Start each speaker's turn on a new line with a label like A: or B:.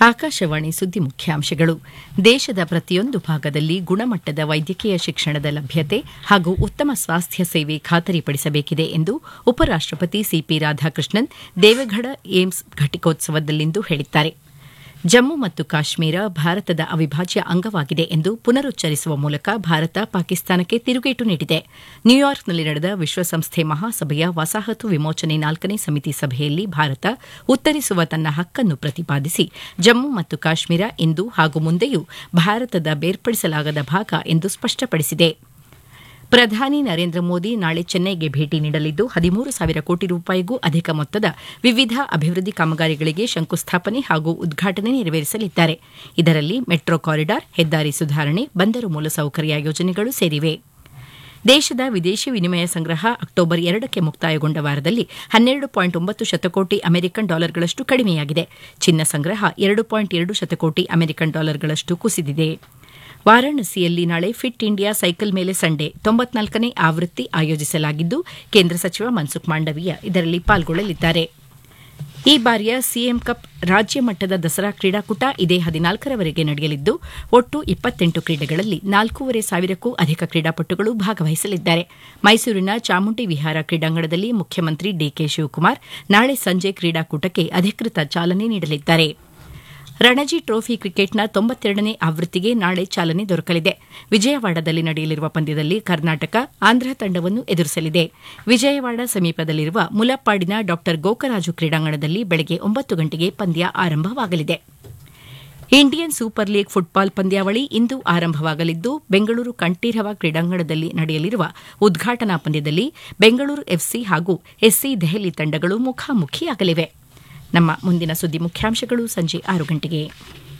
A: ಆಕಾಶವಾಣಿ ಸುದ್ದಿ ಮುಖ್ಯಾಂಶಗಳು ದೇಶದ ಪ್ರತಿಯೊಂದು ಭಾಗದಲ್ಲಿ ಗುಣಮಟ್ಟದ ವೈದ್ಯಕೀಯ ಶಿಕ್ಷಣದ ಲಭ್ಯತೆ ಹಾಗೂ ಉತ್ತಮ ಸ್ವಾಸ್ಥ್ಯ ಸೇವೆ ಖಾತರಿಪಡಿಸಬೇಕಿದೆ ಎಂದು ಉಪರಾಷ್ಟಪತಿ ಸಿಪಿ ರಾಧಾಕೃಷ್ಣನ್ ದೇವಗಢ ಏಮ್ಸ್ ಘಟಿಕೋತ್ಸವದಲ್ಲಿಂದು ಹೇಳಿದ್ದಾರೆ ಜಮ್ಮು ಮತ್ತು ಕಾಶ್ಮೀರ ಭಾರತದ ಅವಿಭಾಜ್ಯ ಅಂಗವಾಗಿದೆ ಎಂದು ಪುನರುಚ್ಚರಿಸುವ ಮೂಲಕ ಭಾರತ ಪಾಕಿಸ್ತಾನಕ್ಕೆ ತಿರುಗೇಟು ನೀಡಿದೆ ನ್ಯೂಯಾರ್ಕ್ನಲ್ಲಿ ನಡೆದ ವಿಶ್ವಸಂಸ್ಥೆ ಮಹಾಸಭೆಯ ವಸಾಹತು ವಿಮೋಚನೆ ನಾಲ್ಕನೇ ಸಮಿತಿ ಸಭೆಯಲ್ಲಿ ಭಾರತ ಉತ್ತರಿಸುವ ತನ್ನ ಹಕ್ಕನ್ನು ಪ್ರತಿಪಾದಿಸಿ ಜಮ್ಮು ಮತ್ತು ಕಾಶ್ಮೀರ ಇಂದು ಹಾಗೂ ಮುಂದೆಯೂ ಭಾರತದ ಬೇರ್ಪಡಿಸಲಾಗದ ಭಾಗ ಎಂದು ಸ್ಪಷ್ಟಪಡಿಸಿದೆ ಪ್ರಧಾನಿ ನರೇಂದ್ರ ಮೋದಿ ನಾಳೆ ಚೆನ್ನೈಗೆ ಭೇಟಿ ನೀಡಲಿದ್ದು ಹದಿಮೂರು ಸಾವಿರ ಕೋಟಿ ರೂಪಾಯಿಗೂ ಅಧಿಕ ಮೊತ್ತದ ವಿವಿಧ ಅಭಿವೃದ್ಧಿ ಕಾಮಗಾರಿಗಳಿಗೆ ಶಂಕುಸ್ಥಾಪನೆ ಹಾಗೂ ಉದ್ಘಾಟನೆ ನೆರವೇರಿಸಲಿದ್ದಾರೆ ಇದರಲ್ಲಿ ಮೆಟ್ರೋ ಕಾರಿಡಾರ್ ಹೆದ್ದಾರಿ ಸುಧಾರಣೆ ಬಂದರು ಮೂಲಸೌಕರ್ಯ ಯೋಜನೆಗಳು ಸೇರಿವೆ ದೇಶದ ವಿದೇಶಿ ವಿನಿಮಯ ಸಂಗ್ರಹ ಅಕ್ಟೋಬರ್ ಎರಡಕ್ಕೆ ಮುಕ್ತಾಯಗೊಂಡ ವಾರದಲ್ಲಿ ಹನ್ನೆರಡು ಪಾಯಿಂಟ್ ಒಂಬತ್ತು ಶತಕೋಟಿ ಅಮೆರಿಕನ್ ಡಾಲರ್ಗಳಷ್ಟು ಕಡಿಮೆಯಾಗಿದೆ ಚಿನ್ನ ಸಂಗ್ರಹ ಎರಡು ಪಾಯಿಂಟ್ ಎರಡು ಶತಕೋಟಿ ಅಮೆರಿಕನ್ ಡಾಲರ್ಗಳಷ್ಟು ಕುಸಿದಿದೆ ವಾರಾಣಸಿಯಲ್ಲಿ ನಾಳೆ ಫಿಟ್ ಇಂಡಿಯಾ ಸೈಕಲ್ ಮೇಲೆ ಸಂಡೆ ತೊಂಬತ್ನಾಲ್ಕನೇ ಆವೃತ್ತಿ ಆಯೋಜಿಸಲಾಗಿದ್ದು ಕೇಂದ್ರ ಸಚಿವ ಮನ್ಸುಖ್ ಮಾಂಡವೀಯ ಇದರಲ್ಲಿ ಪಾಲ್ಗೊಳ್ಳಲಿದ್ದಾರೆ ಈ ಬಾರಿಯ ಸಿಎಂ ಕಪ್ ರಾಜ್ಯ ಮಟ್ಟದ ದಸರಾ ಕ್ರೀಡಾಕೂಟ ಇದೇ ಹದಿನಾಲ್ಕರವರೆಗೆ ನಡೆಯಲಿದ್ದು ಒಟ್ಟು ಇಪ್ಪತ್ತೆಂಟು ಕ್ರೀಡೆಗಳಲ್ಲಿ ನಾಲ್ಕೂವರೆ ಸಾವಿರಕ್ಕೂ ಅಧಿಕ ಕ್ರೀಡಾಪಟುಗಳು ಭಾಗವಹಿಸಲಿದ್ದಾರೆ ಮೈಸೂರಿನ ಚಾಮುಂಡಿ ವಿಹಾರ ಕ್ರೀಡಾಂಗಣದಲ್ಲಿ ಮುಖ್ಯಮಂತ್ರಿ ಡಿಕೆ ಶಿವಕುಮಾರ್ ನಾಳೆ ಸಂಜೆ ಕ್ರೀಡಾಕೂಟಕ್ಕೆ ಅಧಿಕೃತ ಚಾಲನೆ ನೀಡಲಿದ್ದಾರೆ ರಣಜಿ ಟ್ರೋಫಿ ಕ್ರಿಕೆಟ್ನ ತೊಂಬತ್ತೆರಡನೇ ಆವೃತ್ತಿಗೆ ನಾಳೆ ಚಾಲನೆ ದೊರಕಲಿದೆ ವಿಜಯವಾಡದಲ್ಲಿ ನಡೆಯಲಿರುವ ಪಂದ್ಯದಲ್ಲಿ ಕರ್ನಾಟಕ ಆಂಧ್ರ ತಂಡವನ್ನು ಎದುರಿಸಲಿದೆ ವಿಜಯವಾಡ ಸಮೀಪದಲ್ಲಿರುವ ಮುಲಪ್ಪಾಡಿನ ಡಾ ಗೋಕರಾಜು ಕ್ರೀಡಾಂಗಣದಲ್ಲಿ ಬೆಳಗ್ಗೆ ಒಂಬತ್ತು ಗಂಟೆಗೆ ಪಂದ್ಯ ಆರಂಭವಾಗಲಿದೆ ಇಂಡಿಯನ್ ಸೂಪರ್ ಲೀಗ್ ಫುಟ್ಬಾಲ್ ಪಂದ್ಯಾವಳಿ ಇಂದು ಆರಂಭವಾಗಲಿದ್ದು ಬೆಂಗಳೂರು ಕಂಠೀರವ ಕ್ರೀಡಾಂಗಣದಲ್ಲಿ ನಡೆಯಲಿರುವ ಉದ್ಘಾಟನಾ ಪಂದ್ಯದಲ್ಲಿ ಬೆಂಗಳೂರು ಎಫ್ಸಿ ಹಾಗೂ ಎಸ್ಸಿ ದೆಹಲಿ ತಂಡಗಳು ಮುಖಾಮುಖಿಯಾಗಲಿವೆ ನಮ್ಮ ಮುಂದಿನ ಸುದ್ದಿ ಮುಖ್ಯಾಂಶಗಳು ಸಂಜೆ ಆರು ಗಂಟೆಗೆ